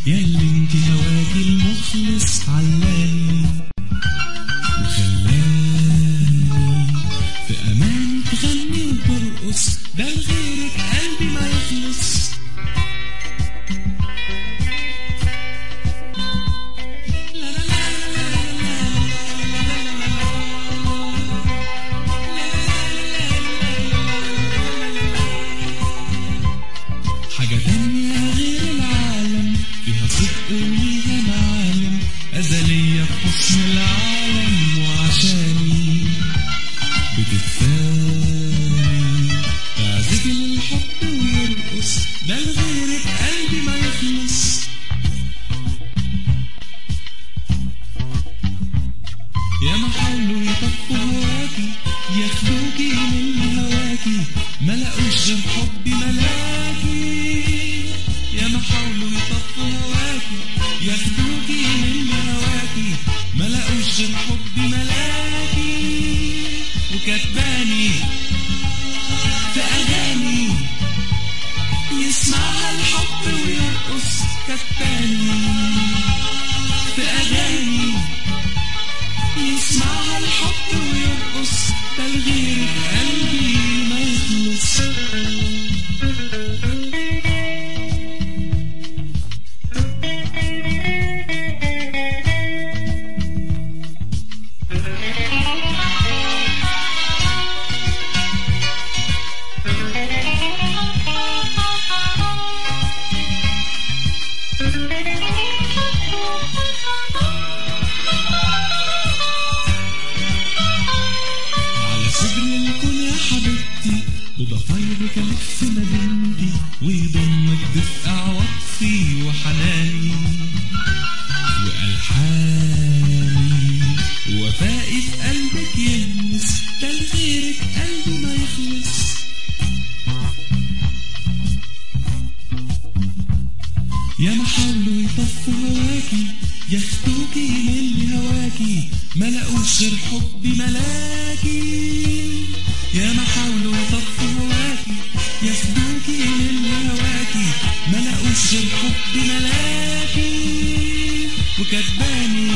ياللي انت هواكي المخلص علاني وخلاني في امان تغني وترقص ده لغيرك قلبي ما يخلص لا لا لا حاجة تانية غير العالم فيها صدق وليها معالم أزلية في حسن العالم وعشاني بتتفاني تعزف للحب ويرقص ده لغيرك قلبي ما يخلص يا ما حاولوا يطفوا هواكي ياخدوكي من هواكي ما لقوش غير حبي ملاكي يا ما حاولوا يطفوا هواكي ياخدوكي من هواكي ما لقوش غير حبي ملاكي وكتباني في اغاني يسمعها الحب ويرقص كتباني في اغاني يسمعها الحب ويرقص ده لغيرك قلبي ما يخلص على صدر الكون يا حبيبتي بضفايرك الف مدينتي ويضمك دفء عواطفي وحناني والحاني وفائي في قلبك يلمس ده لغيرك قلبي ما يخلص يا ما حاولوا يطفوا هواكي ياخدوكي من اللي هواكي ما لقوش غير حبي ملاكي يا ما حاولوا يطفوا هواكي ياخدوكي من اللي هواكي ما لقوش غير حبي ملاكي وكتباني